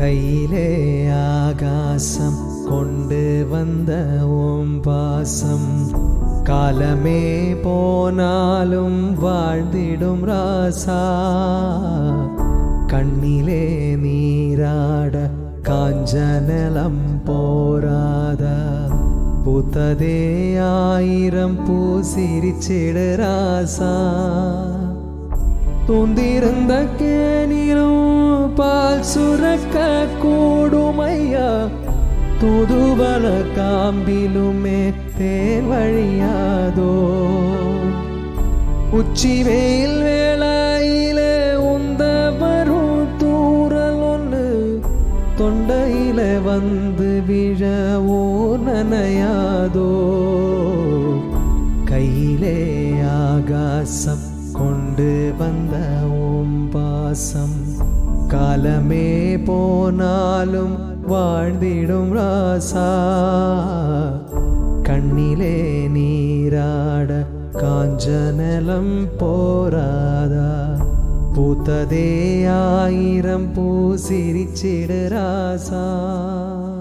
கையிலே ஆகாசம் கொண்டு வந்த ஓம் பாசம் காலமே போனாலும் வாழ்ந்திடும் ராசா கண்ணிலே நீராட காஞ்சனலம் போராதா பூத்ததே ஆயிரம் பூ சிரிச்சிடு ராசா தூந்திருந்த கேணிலும் பால் சுரக்க கூடுமையா தூதுவள காம்பிலுமே தேன் வழியாதோ உச்சி வெயில் வேளாயில உந்த வரும் தூரல் ஒன்று தொண்டையில வந்து விழவோ நனையாதோ கையிலே ஆகாசம் கொண்டு வந்த ஓம் பாசம் காலமே போனாலும் வாழ்ந்திடும் ராசா கண்ணிலே நீராட காஞ்சனலம் போராதா பூத்ததே ஆயிரம் பூ சிரிச்சிடு ராசா